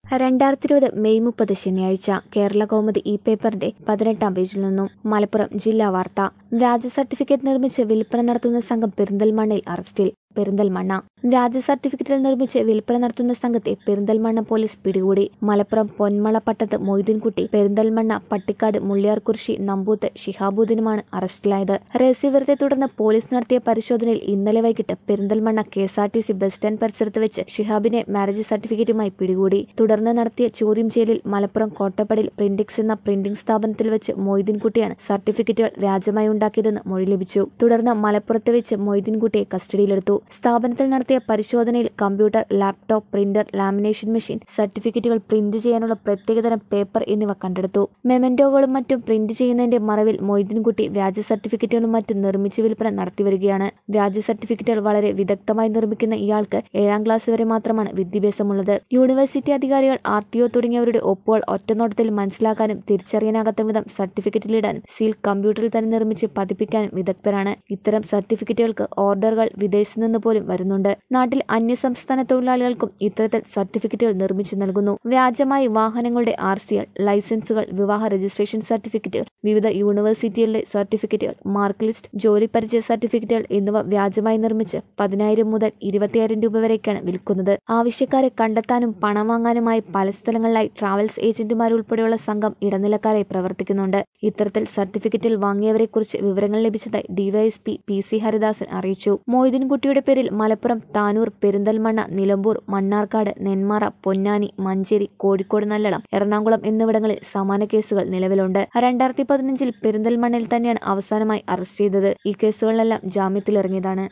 രണ്ടായിരത്തി ഇരുപത് മെയ് മുപ്പത് ശനിയാഴ്ച കേരള കൗമുദി ഇ പേപ്പറിന്റെ പതിനെട്ടാം പേജിൽ നിന്നും മലപ്പുറം ജില്ലാ വാർത്ത വ്യാജ സർട്ടിഫിക്കറ്റ് നിർമ്മിച്ച് വിൽപ്പന നടത്തുന്ന സംഘം പെരിന്തൽമണ്ണയിൽ അറസ്റ്റിൽ പെരിന്തൽമണ്ണ വ്യാജ സർട്ടിഫിക്കറ്റിൽ നിർമ്മിച്ച് വിൽപ്പന നടത്തുന്ന സംഘത്തെ പെരിന്തൽമണ്ണ പോലീസ് പിടികൂടി മലപ്പുറം പൊന്മള പട്ടത്ത് മൊയ്തീൻകുട്ടി പെരിന്തൽമണ്ണ പട്ടിക്കാട് മുള്ളിയാർകുറിശി നമ്പൂത്ത് ഷിഹാബുദ്ദീനുമാണ് അറസ്റ്റിലായത് രഹസ്യവിവരത്തെ തുടർന്ന് പോലീസ് നടത്തിയ പരിശോധനയിൽ ഇന്നലെ വൈകിട്ട് Perinthalmanna K S R T C bus stand പരിസരത്ത് വെച്ച് ഷിഹാബിനെ മാരേജ് സർട്ടിഫിക്കറ്റുമായി പിടികൂടി തുടർന്ന് നടത്തിയ ചോദ്യം ചെയ്യലിൽ മലപ്പുറം കോട്ടപ്പടിയിൽ പ്രിന്റിക്സ് എന്ന പ്രിന്റിംഗ് സ്ഥാപനത്തിൽ വെച്ച് മൊയ്തീൻകുട്ടിയാണ് സർട്ടിഫിക്കറ്റുകൾ വ്യാജമായി ഉണ്ടാക്കിയതെന്ന് മൊഴി ലഭിച്ചു തുടർന്ന് മലപ്പുറത്ത് വെച്ച് മൊയ്തീൻകുട്ടിയെ കസ്റ്റഡിയിലെടുത്തു സ്ഥാപനത്തിൽ നടത്തിയ പരിശോധനയിൽ computer laptop printer lamination machine സർട്ടിഫിക്കറ്റുകൾ പ്രിന്റ് ചെയ്യാനുള്ള പ്രത്യേകതരം പേപ്പർ എന്നിവ കണ്ടെടുത്തു മെമന്റോകളും മറ്റും പ്രിന്റ് ചെയ്യുന്നതിന്റെ മറവിൽ മൊയ്തീൻകുട്ടി വ്യാജ സർട്ടിഫിക്കറ്റുകളും മറ്റും നിർമ്മിച്ച് വിൽപ്പന നടത്തിവരികയാണ് വ്യാജ സർട്ടിഫിക്കറ്റുകൾ വളരെ വിദഗ്ധമായി നിർമ്മിക്കുന്ന ഇയാൾക്ക് ഏഴാം ക്ലാസ് വരെ മാത്രമാണ് വിദ്യാഭ്യാസമുള്ളത് യൂണിവേഴ്സിറ്റി അധികാരികൾ ആർ ടി ഒ തുടങ്ങിയവരുടെ ഒപ്പുകൾ ഒറ്റനോട്ടത്തിൽ മനസ്സിലാക്കാനും തിരിച്ചറിയാനാകാത്ത വിധം സർട്ടിഫിക്കറ്റിലിടാനും സീൽ കമ്പ്യൂട്ടറിൽ തന്നെ നിർമ്മിച്ച് പതിപ്പിക്കാനും വിദഗ്ധരാണ് ഇത്തരം സർട്ടിഫിക്കറ്റുകൾക്ക് ഓർഡറുകൾ വിദേശത്ത് നിന്ന് പോലും വരുന്നുണ്ട് നാട്ടിൽ അന്യസംസ്ഥാന തൊഴിലാളികൾക്കും ഇത്തരത്തിൽ സർട്ടിഫിക്കറ്റുകൾ നിർമ്മിച്ചു നൽകുന്നു വ്യാജമായി വാഹനങ്ങളുടെ ആർ സികൾ ലൈസൻസുകൾ വിവാഹ രജിസ്ട്രേഷൻ സർട്ടിഫിക്കറ്റുകൾ വിവിധ യൂണിവേഴ്സിറ്റികളിലെ സർട്ടിഫിക്കറ്റുകൾ മാർക്ക് ലിസ്റ്റ് ജോലി പരിചയ സർട്ടിഫിക്കറ്റുകൾ എന്നിവ വ്യാജമായി നിർമ്മിച്ച് പതിനായിരം മുതൽ ഇരുപത്തിയായിരം രൂപ വരേക്കാണ് വിൽക്കുന്നത് ആവശ്യക്കാരെ കണ്ടെത്താനും പണം വാങ്ങാനുമായി പല സ്ഥലങ്ങളിലായി ട്രാവൽസ് ഏജന്റുമാരുൾപ്പെടെയുള്ള സംഘം ഇടനിലക്കാരായി പ്രവർത്തിക്കുന്നുണ്ട് ഇത്തരത്തിൽ സർട്ടിഫിക്കറ്റിൽ വാങ്ങിയവരെക്കുറിച്ച് വിവരങ്ങൾ ലഭിച്ചതായി ഡിവൈഎസ്പി പി സി ഹരിദാസൻ അറിയിച്ചു മൊയ്തീൻകുട്ടിയുടെ പേരിൽ മലപ്പുറം താനൂർ പെരിന്തൽമണ്ണ നിലമ്പൂർ മണ്ണാർക്കാട് നെന്മാറ പൊന്നാനി മഞ്ചേരി കോഴിക്കോട് നല്ലളം എറണാകുളം എന്നിവിടങ്ങളിൽ സമാന കേസുകൾ നിലവിലുണ്ട് രണ്ടായിരത്തി പതിനഞ്ചിൽ പെരിന്തൽമണ്ണയിൽ തന്നെയാണ് അവസാനമായി അറസ്റ്റ് ചെയ്തത് ഈ കേസുകളിലെല്ലാം ജാമ്യത്തിലിറങ്ങിയതാണ്